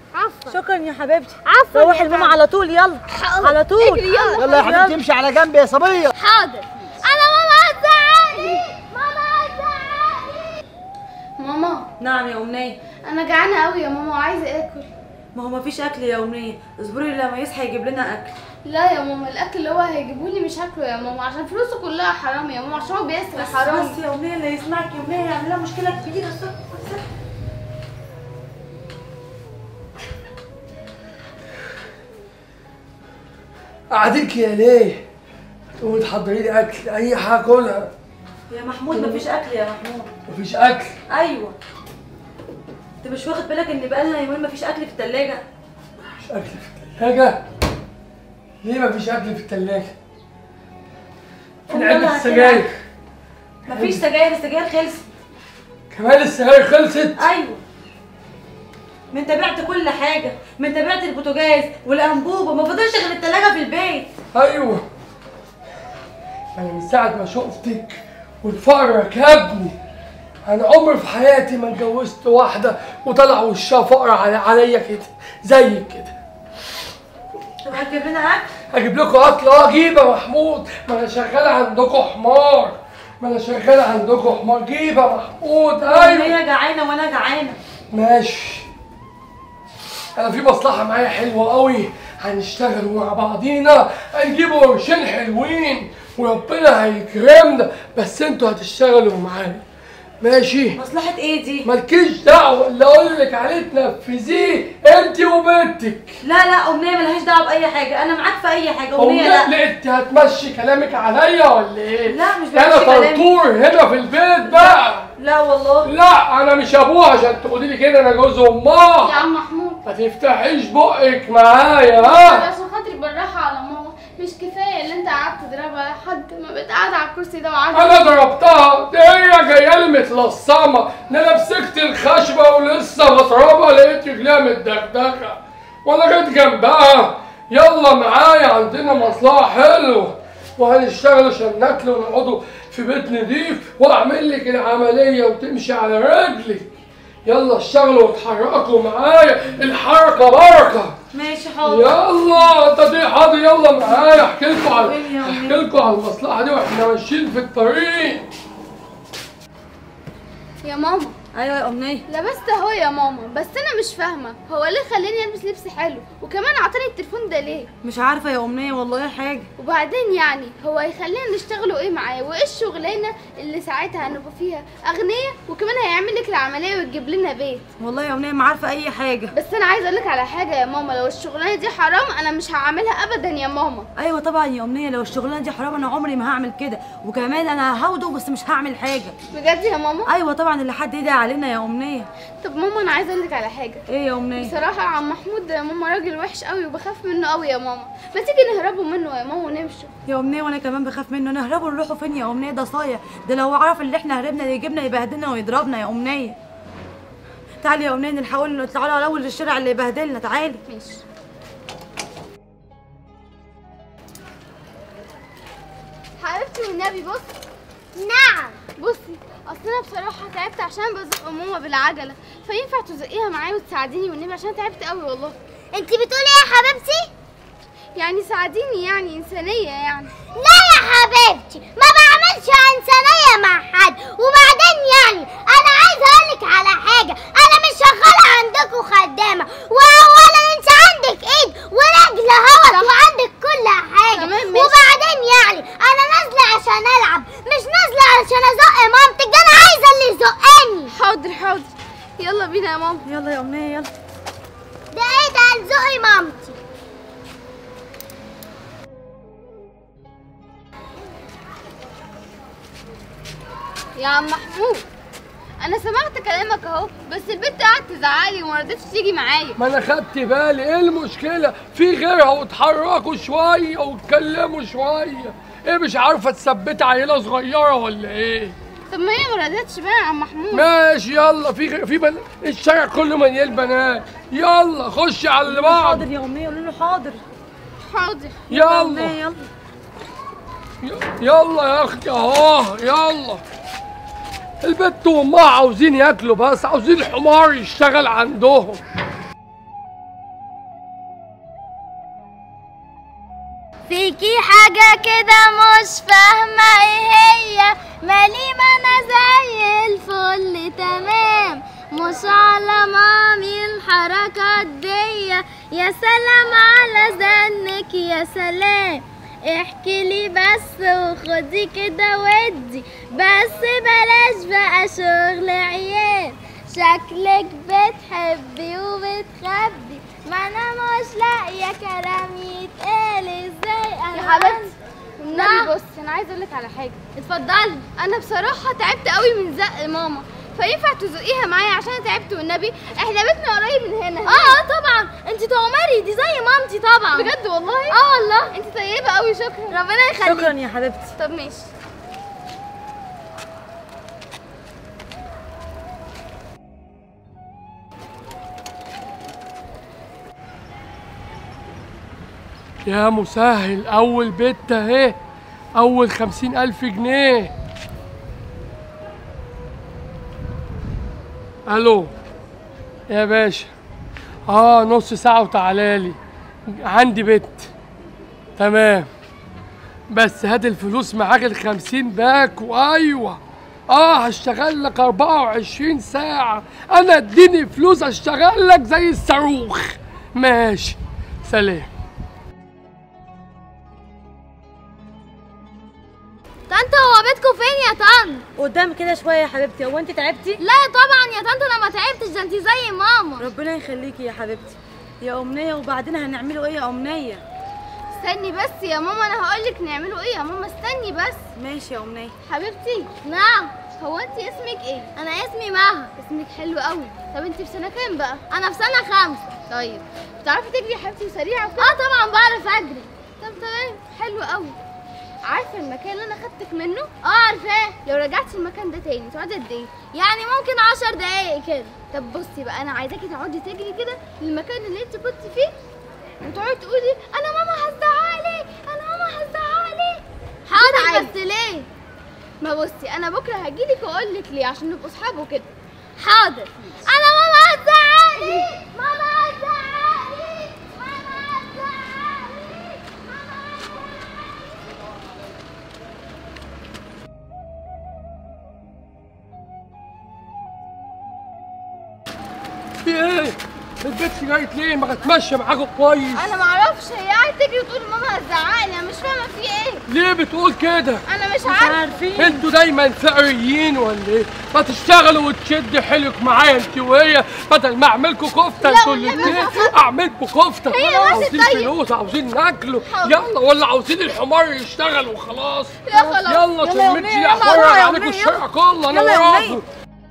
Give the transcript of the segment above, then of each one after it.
عفوا شكرا يا حبيبتي عفوا روحي يا الماما حبيبتي. على طول يلا حاضر. على طول اجري يلا. يلا يا حبيبتي امشي على جنب يا صبيه حاضر انا ماما هتزعقلي ماما هتزعقلي ماما نعم يا امنيه انا جعانه قوي يا ماما وعايزه اكل ما هو مفيش اكل يا امنيه اصبري لما يصحى يجيب لنا اكل لا يا ماما الاكل اللي هو هيجيبه لي مش هاكله يا ماما عشان فلوسه كلها حرام يا ماما عشان هو بيسرق حرام بس يا امنيه اللي يسمعك يا امنيه يعمل لها مشكله كبيره بس- بس- قعدتك يا ليه؟ تقومي تحضري لي اكل اي حاجه كلها يا محمود مفيش اكل يا محمود مفيش اكل ايوه انت مش واخد بالك ان بقالنا يومين مفيش اكل في التلاجة مفيش اكل في الثلاجه ليه مفيش اكل في الثلاجه؟ فين والله علبه هتلاقي السجاير؟ مفيش سجاير السجاير خلصت كمان السجاير خلصت ايوه ما انت بعت كل حاجه ما انت بعت البوتاجاز والانبوبه ما فضلش غير التلاجة في البيت ايوه انا من ساعه ما شفتك والفقر ركبني انا عمري في حياتي ما اتجوزت واحده وطلع وشها فقر علي عليا كده زيك كده طب هتجيب لنا اكل اجيب لكم اكل اه اجيب يا محمود ما انا شغال عندكم حمار ما انا شغال عندكم حمار جيب يا محمود ايوه هي جعانه وانا جعانه ماشي انا في مصلحه معايا حلوه قوي هنشتغل مع بعضينا هنجيب قرشين حلوين وربنا هيكرمنا بس انتوا هتشتغلوا معانا ماشي مصلحه ايه دي مالكيش دعوه اللي اقول لك عليه تنفذيه انت وبنتك لا لا امنيه ملهاش دعوه باي حاجه انا معاك في اي حاجه امنيه لا لا لا انت هتمشي كلامك عليا ولا ايه؟ لا، مش انا بمشي كلامي. طرطور هنا في البيت بقى لا والله لا انا مش ابوها عشان تقولي لي كده انا جوز يا امها عم محمود ما تفتحيش بقك معايا ها عشان خاطري بالراحه على ماما مش كفايه اللي انت قعدت تضربها لحد ما بقيت قاعده على الكرسي ده وقعدت انا ضربتها دي هي جايه لي متلصمه ده انا مسكت الخشبه ولسه بضربها لقيت رجليها متدغدغه وانا جيت جنبها يلا معايا عندنا مصلحه حلوه وهنشتغل عشان ناكل ونقعدوا في بيت نضيف واعمل لك العمليه وتمشي على رجلك يلا اشتغلوا واتحركوا معايا الحركه بركه ماشي حاضر يلا انت دي حاضر يلا معايا احكي لكم على وين يا أمي؟ احكي لكم على المصلحه دي واحنا ماشيين في الطريق يا ماما ايوه يا امنيه لبست اهو يا ماما بس انا مش فاهمه هو ليه خلاني البس لبس حلو وكمان عطاني التليفون ده ليه مش عارفه يا امنيه والله حاجه وبعدين يعني هو هيخلينا نشتغلوا ايه معاه وايه الشغلانه اللي ساعتها هنبقى فيها اغنياء وكمان هيعمل لك العمليه ويجيب لنا بيت والله يا امنيه ما عارفه اي حاجه بس انا عايزه اقول لك على حاجه يا ماما لو الشغلانه دي حرام انا مش هعملها ابدا يا ماما ايوه طبعا يا امنيه لو الشغلانه دي حرام انا عمري ما هعمل كده وكمان انا هاخده بس مش هعمل حاجه بجد يا ماما ايوه طبعا اللي حد يدعي علينا يا امنيه طب ماما انا عايزه اقول لك على حاجه ايه يا امنيه بصراحه عم محمود ماما راجل وحش قوي وبخاف منه قوي يا ماما ما تيجي نهربوا منه يا ماما ونمشوا يا امنيه وانا كمان بخاف منه نهربوا نروحوا فين يا امنيه ده صايع ده لو عرف اللي احنا هربنا يجيبنا يبهدلنا ويضربنا يا امنيه تعالي يا امنيه نلحقوا له تعالوا على اول الشارع اللي يبهدلنا تعالي ماشي حبيبتي والنبي بص نعم بصي اصل انا بصراحه تعبت عشان بزق ماما بالعجله فينفع تزقيها معايا وتساعديني والنبي عشان تعبت قوي والله انت بتقولي ايه يا حبيبتي يعني ساعديني يعني انسانيه يعني لا يا حبيبتي ما بعملش انسانيه مع حد وبعدين يعني انا عايزه اقولك على حاجه انا مش شغاله عندكم خدامه واولا انت عندك ايد ورجل اهوت وعندك كل حاجه تمام، ماشي. وبعدين يعني انا نازله عشان العب مش نازله عشان ازق مامتك ده انا عايزه اللي يزقني حاضر حاضر يلا بينا يا ماما يلا يا امنيه يلا ده ايه ده زقي مامتي يا عم محمود انا سمعت كلامك اهو بس البنت قعدت تزعلي وما رضتش تيجي معايا ما انا خدت بالي ايه المشكله في غيرها واتحركوا شويه واتكلموا شويه ايه مش عارفه تثبت عيله صغيره ولا ايه طب ما هي ما رضتش بقى يا عم محمود ماشي يلا في غير في بن... الشارع كله مليان بنات يلا خش على اللي بعض حاضر يا امنيه قولوا له حاضر حاضر يا أمنية، يلا يلا ي- يلا يا اختي اهو يلا البت وامها عاوزين ياكلوا بس عاوزين الحمار يشتغل عندهم فيكي حاجة كده مش فاهمة ايه هي مالي ما انا زي الفل تمام مش على مامي الحركات دي يا سلام على زنك يا سلام احكي لي بس وخدي كده ودي بس بلاش بقى شغل عيال شكلك بتحبي وبتخبي ما انا مش لاقيه كلام يتقال ازاي انا يا حبيبتي نعم. والنبي بص انا عايزه اقول لك على حاجه اتفضلي انا بصراحه تعبت قوي من زق ماما فينفع تزقيها معايا عشان انا تعبت والنبي احنا بيتنا قريب من هنا اه طبعا انت تؤمري دي زي مامتي طبعا بجد والله اه والله انت طيبه قوي شكرا ربنا يخليك شكرا يا حبيبتي طب ماشي يا مسهل أول بت أهي أول خمسين ألف جنيه ألو يا باشا آه نص ساعة وتعالالي عندي بت تمام بس هات الفلوس معاك الخمسين باك وأيوة اه هشتغل لك 24 ساعة انا اديني فلوس اشتغل لك زي الصاروخ ماشي سلام طنط هو بيتكم فين يا طنط قدام كده شويه يا حبيبتي هو انت تعبتي لا طبعا يا طنط انا ما تعبتش ده انت زي ماما ربنا يخليكي يا حبيبتي يا امنيه وبعدين هنعمله ايه يا امنيه استني بس يا ماما انا هقول لك نعمله ايه يا ماما استني بس ماشي يا امنيه حبيبتي نعم هو انت اسمك ايه انا اسمي مها اسمك حلو قوي طب انت في سنه كام بقى انا في سنه خمسة طيب بتعرفي تجري يا حبيبتي وسريعه وكده اه طبعا بعرف اجري طب تمام حلو قوي عارفه المكان اللي انا خدتك منه اه عارفاه لو رجعتي المكان ده تاني تقعدي قد ايه يعني ممكن عشر دقايق كده طب بصي بقى انا عايزاكي تقعدي تجري كده للمكان اللي انت كنت فيه وتقعدي تقولي انا ماما هزعلي انا ماما هزعلي حاضر عادي. بس ليه ما بصي انا بكره هجيلك واقول لك ليه عشان نبقوا اصحاب وكده حاضر انا ماما هتزعلي ماما هتزعلي ماما هتزعلي ماما في ايه؟ البت جايت ليه؟ ما تتمشى معاكوا كويس انا ما اعرفش هي قاعده تجري وتقول ماما هتزعقني انا مش فاهمه في ايه ليه بتقول كده؟ انا مش مش عارفه عارفين انتوا دايما فقريين ولا ايه؟ ما تشتغلوا وتشد حيلك معايا انت وهي بدل ما اعملكوا كفته لا انتوا والنبي الاثنين ما اعملكوا كفته هي بس عاوزين طيب. فلوس عاوزين ناكله حاضر. يلا ولا عاوزين الحمار يشتغل وخلاص لا خلاص يلا يلا يا شمتي أمنية، يا يلا حرج يا عليكم أمنية، الشارع كله انا يلا يا وراكم أمنية.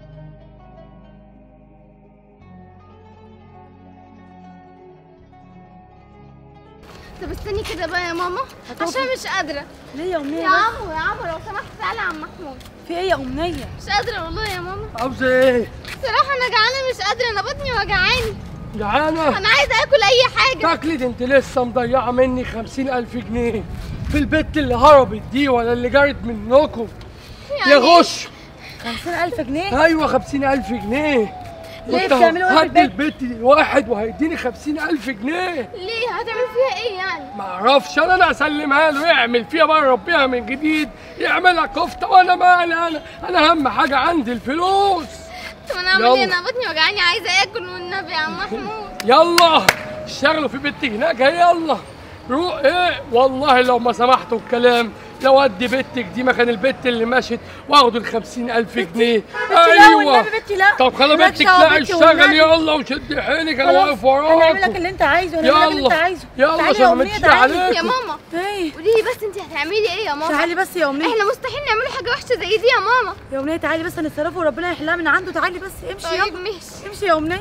طب استني كده بقى يا ماما هتقفي؟ عشان مش قادره ليه يا امنيه يا بس؟ عمو يا عمو لو سمحت تعالى يا عم محمود في ايه يا امنيه مش قادره والله يا ماما عاوزه ايه؟ صراحه انا جعانه مش قادره انا بطني وجعاني جعانه؟ انا عايزه اكل اي حاجه تاكلي ده انت لسه مضيعه مني خمسين ألف جنيه في البت اللي هربت دي ولا اللي جرت منكم يا غش خمسين ألف جنيه ايوه خمسين ألف جنيه ليه قلت بتعملوا ايه في هدي البيت؟ البت دي واحد وهيديني خمسين ألف جنيه ليه هتعمل فيها ايه يعني معرفش انا انا اسلمها له يعمل فيها بقى يربيها من جديد يعملها كفته وانا مالي انا انا اهم حاجه عندي الفلوس طب انا اعمل ايه يلا. انا بطني وجعاني عايزه اكل والنبي يا عم محمود يلا اشتغلوا في بنتي هناك يلا روح ايه والله لو ما سمحتوا الكلام لو ادي بنتك دي مكان البت اللي مشت واخدوا ال 50000 جنيه لا والنبي بنتي لا طب خلي مالكش بنتك دعوة لا بنتي اشتغل والنبي. يلا وشدي حيلك انا خلاص، واقف هنعمل لك وراكم اللي انت عايزه هنعمل لك اللي انت يلا عايزه يلا تعالي عشان يا ما أمنية، مدش تعالي. يا عليكم ماما ايه قولي لي بس انت هتعملي ايه يا ماما تعالي بس يا امنيه احنا مستحيل نعمل حاجه وحشه زي دي يا ماما يا امنيه تعالي بس هنتصرفوا وربنا يحلها من عنده تعالي بس امشي طيب يلا ماشي امشي يا امنيه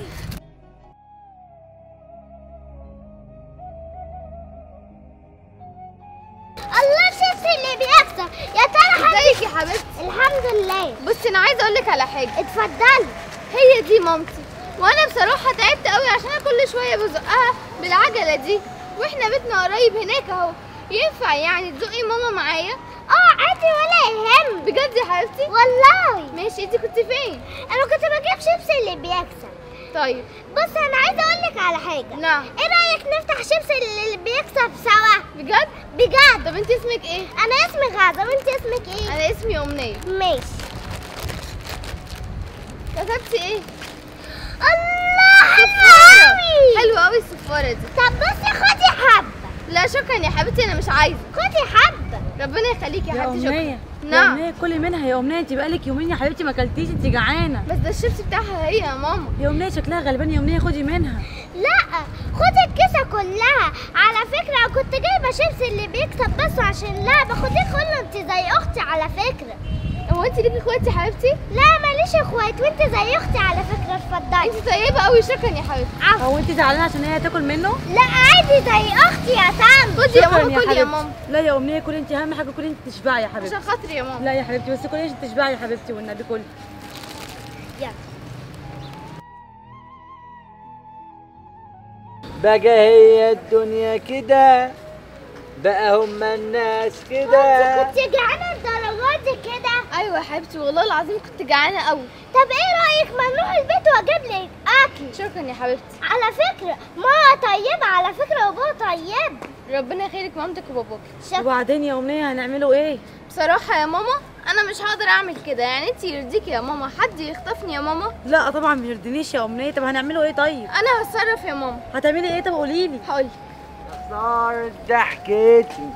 الله شفت اللي بيحصل يا ترى ازيك يا حبيبتي الحمد لله بصي انا عايزه اقول لك على حاجه اتفضلي هي دي مامتي وانا بصراحه تعبت قوي عشان انا كل شويه بزقها بالعجله دي واحنا بيتنا قريب هناك اهو ينفع يعني تزقي ماما معايا اه عادي ولا يهم بجد يا حبيبتي والله ماشي انت كنت فين انا كنت بجيب شيبسي اللي بيكسب طيب بص انا عايزه اقول لك على حاجه نعم ايه رايك نفتح شيبس اللي بيكسب سوا بجد بجد طب انت اسمك ايه انا اسمي غادة وانت اسمك ايه انا اسمي امنيه ماشي كتبتي ايه الله صفارة حلوة حلوه قوي الصفاره دي طب بصي خدي حبة لا شكرا يا حبيبتي انا مش عايزه خدي حبة ربنا يخليكي يا يا حبيبتي امنيه شكرا يا نعم امنيه كلي منها يا امنيه انت بقالك يومين يا حبيبتي ما اكلتيش انت جعانه بس ده الشيبس بتاعها هي يا ماما يا امنيه شكلها غلبان يا امنيه خدي منها لا خدي الكيسة كلها على فكرة كنت جايبة شيبس اللي بيكسب بس عشان لعبة خديه كله انت زي اختي على فكرة هو انت ليكي اخوات يا حبيبتي لا ماليش اخوات وانت زي اختي على فكرة اتفضلي انت طيبه قوي شكرا يا حبيبتي عفو او انت زعلانه عشان هي تاكل منه لا عادي زي اختي يا سام خدي يا شكراً ماما كلي يا حبيبتي. ماما لا يا امنيه كلي انت اهم حاجه كلي انت تشبعي يا حبيبتي عشان خاطري يا ماما لا يا حبيبتي بس كلي عشان تشبعي يا حبيبتي والنبي كلي يلا بقى هي الدنيا كده بقى هم الناس كده كنت جعانة الدرجات دي كده ايوه يا حبيبتي والله العظيم كنت جعانه قوي طب ايه رأيك ما نروح البيت واجيب لك اكل شكرا يا حبيبتي على فكرة ماما طيبة على فكرة وبابا طيب ربنا يخليك مامتك وباباك شكرا وبعدين يا امنيه هنعمله ايه بصراحه يا ماما انا مش هقدر اعمل كده يعني انت يرضيكي يا ماما حد يخطفني يا ماما لا طبعا ما يرضينيش يا امنيه طب هنعمله ايه طيب انا هتصرف يا ماما هتعملي ايه طب قولي لي هقول صارت ضحكتي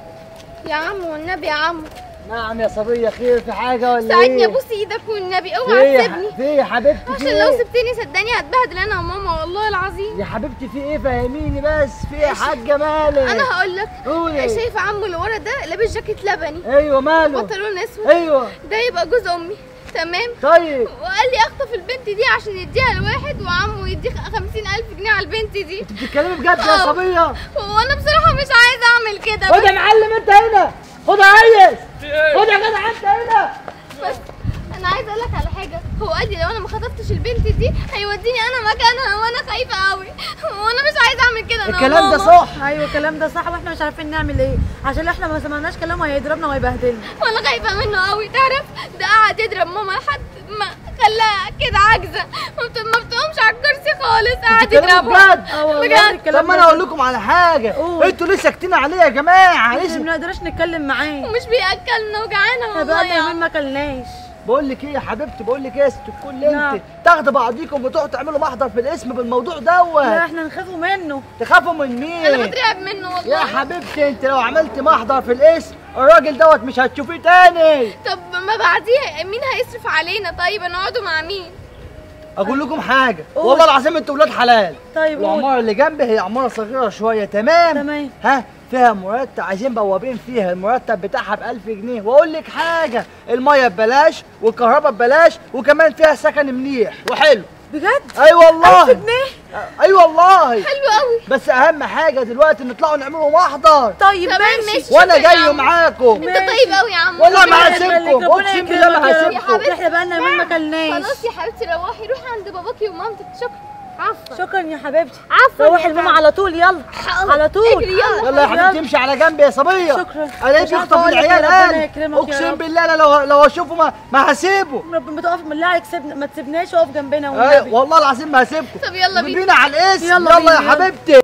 يا عم والنبي يا عم نعم يا صبية خير في حاجة ولا ساعدني ايه؟ ابوس ايدك والنبي في اوعى ايه يا تسيبني ح- في ايه يا حبيبتي في عشان لو ايه؟ سبتني صدقني هتبهدل انا وماما والله العظيم يا حبيبتي في ايه فهميني بس في ايه يا حاجة مالك؟ انا هقول لك قولي شايفه عمو اللي ورا ده لابس جاكيت لبني ايوه ماله؟ بنطلون اسود ايوه ده يبقى جوز امي تمام طيب وقال لي اخطف البنت دي عشان يديها لواحد وعمو يديه خمسين الف جنيه على البنت دي انت بتتكلمي بجد يا اه. صبية؟ وانا بصراحه مش عايزه اعمل كده خد يا بس, معلم انت هنا خد يا ريس في ايه؟ خد يا جدع انت هنا بس انا عايزه اقول لك على حاجه هو قال لي لو انا ما خطفتش البنت دي هيوديني انا مكانها وانا خايفه قوي وانا مش عايزه اعمل كده انا الكلام ده وماما. صح ايوه الكلام ده صح واحنا مش عارفين نعمل ايه عشان احنا ما سمعناش كلامه هيضربنا وهيبهدلنا وانا خايفه منه قوي تعرف ده قعد يضرب ماما لحد ما خلاها كده عاجزه ما بت- ما بتقومش على الكرسي خالص قعد بتتكلموا يضربها بجد؟ اه والله بجد الكلام طب ما ده انا اقول لكم على حاجة قول. انتوا ليه ساكتين عليه يا جماعة احنا ما لازم بنقدرش نتكلم معاه ومش بياكلنا وجعانه احنا والله بقالنا يا يومين عم ما كلناش بقول لك ايه يا حبيبتي بقول لك ايه يا ست الكل نعم. انت تاخدوا بعضيكم وتروحوا تعملوا محضر في الاسم بالموضوع لا دوت احنا نخافوا منه تخافوا من انا مين بترعب منه يا والله حبيبتي انت لو عملت محضر في الاسم الراجل دوت مش هتشوفيه تاني طب ما بعديها مين هيصرف علينا طيب نقعدوا مع مين اقول لكم حاجه قول. والله العظيم انتوا ولاد حلال طيب قول. العماره اللي جنبي هي عماره صغيره شويه تمام تمام. ها فيها مرتب عايزين بوابين فيها المرتب بتاعها ب 1000 جنيه واقول لك حاجه الميه ببلاش والكهرباء ببلاش وكمان فيها سكن منيح وحلو بجد اي والله 1000 جنيه اي والله حلو قوي بس اهم حاجه دلوقتي نطلعوا نعملوا محضر طيب تمام ماشي ماشي وانا شكرا يا جاي عم. معاكم انت طيب قوي يا عم والله ربنا ما يخليك. هسيبكم ربنا اقسم بالله ما يكرمك يا رب. هسيبكم احنا بقالنا يومين ما كلناش خلاص يا حبيبتي روحي روحي عند باباكي ومامتك شكرا عفوا شكرا يا حبيبتي عفوا روحي يا لماما ماما. على طول يلا على طول اجري يلا يلا يا حبيبتي امشي على جنب يا صبيه شكرا. انا مش عارفة بيخطف أقول لك العيال يا ربنا قال يكرمك يا اقسم رب. بالله انا لو لو اشوفه ما, ما هسيبه رب ما تقف من الله يكسبنا ما تسيبناش وقف جنبنا أي والنبي والله العظيم ما هسيبكم طب يلا بينا. بينا على الاسم يلا يلا, بينا، يا يلا. حبيبتي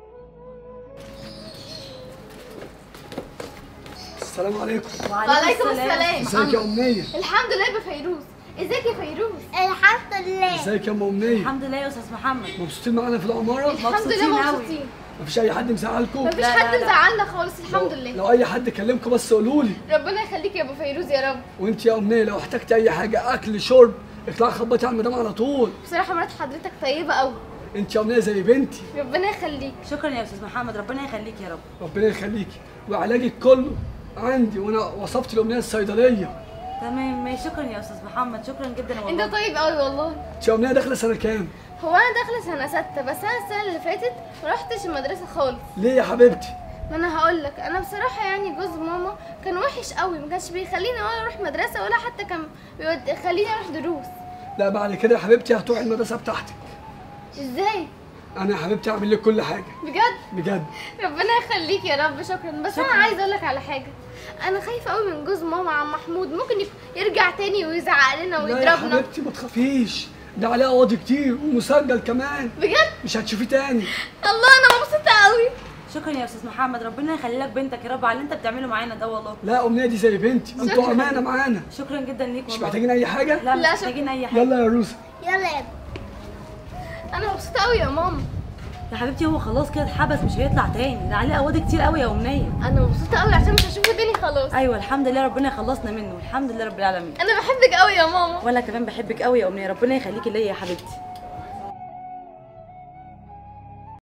السلام عليكم وعليكم السلام ازيك يا امنيه الحمد لله بفيروز ازيك يا فيروز الحمد لله ازيك يا ام امنيه الحمد لله يا استاذ محمد مبسوطين معانا في العماره الحمد مبسوطين لله أوي. مبسوطين مفيش اي حد مزعلكم مفيش لا، حد لا، لا. مزعلنا خالص الحمد لله لو اي حد كلمكم بس قولوا لي ربنا يخليك يا ابو فيروز يا رب وانت يا امنيه لو احتجتي اي حاجه اكل شرب اطلعي خبطي على المدام على طول بصراحه مرات حضرتك طيبه قوي انت يا امنيه زي بنتي ربنا يخليك شكرا يا استاذ محمد ربنا يخليك يا رب ربنا يخليكي وعلاجك كله عندي وانا وصفت الامنيه الصيدليه تمام ماشي شكرا يا استاذ محمد شكرا جدا والله انت طيب قوي والله انت يا امنيه داخله سنه كام هو انا داخله سنه سته بس انا السنه اللي فاتت ما رحتش المدرسه خالص ليه يا حبيبتي ما انا هقول لك انا بصراحه يعني جوز ماما كان وحش قوي ما كانش بيخليني ولا اروح مدرسه ولا حتى كان بيخليني اروح دروس لا بعد كده يا حبيبتي هتروحي المدرسه بتاعتك ازاي انا يا حبيبتي هعمل لك كل حاجه بجد بجد ربنا يخليك يا رب شكرا بس انا عايزه اقول لك على حاجه انا خايفه قوي من جوز ماما عم محمود ممكن يك- يرجع تاني ويزعق لنا لا يا ويضربنا حبيبتي ما تخافيش ده عليه قواضي كتير ومسجل كمان بجد مش هتشوفيه تاني الله انا مبسوطه قوي شكرا يا استاذ محمد ربنا يخلي لك بنتك يا رب على اللي انت بتعمله معانا ده والله لا امنيه دي زي بنتي انتوا امانه معانا شكرا جدا ليك مش والله محتاجين اي حاجه لا مش لا، محتاجين اي حاجه يلا يا روسا يلا يا ابني انا مبسوطه قوي يا ماما يا حبيبتي هو خلاص كده اتحبس مش هيطلع تاني ده عليه قواضي كتير قوي يا امنيه انا مبسوطه قوي عشان مش هشوفه تاني خلاص ايوه الحمد لله ربنا يخلصنا منه الحمد لله رب العالمين انا بحبك قوي يا ماما وانا كمان بحبك قوي يا امنيه ربنا يخليكي ليا يا حبيبتي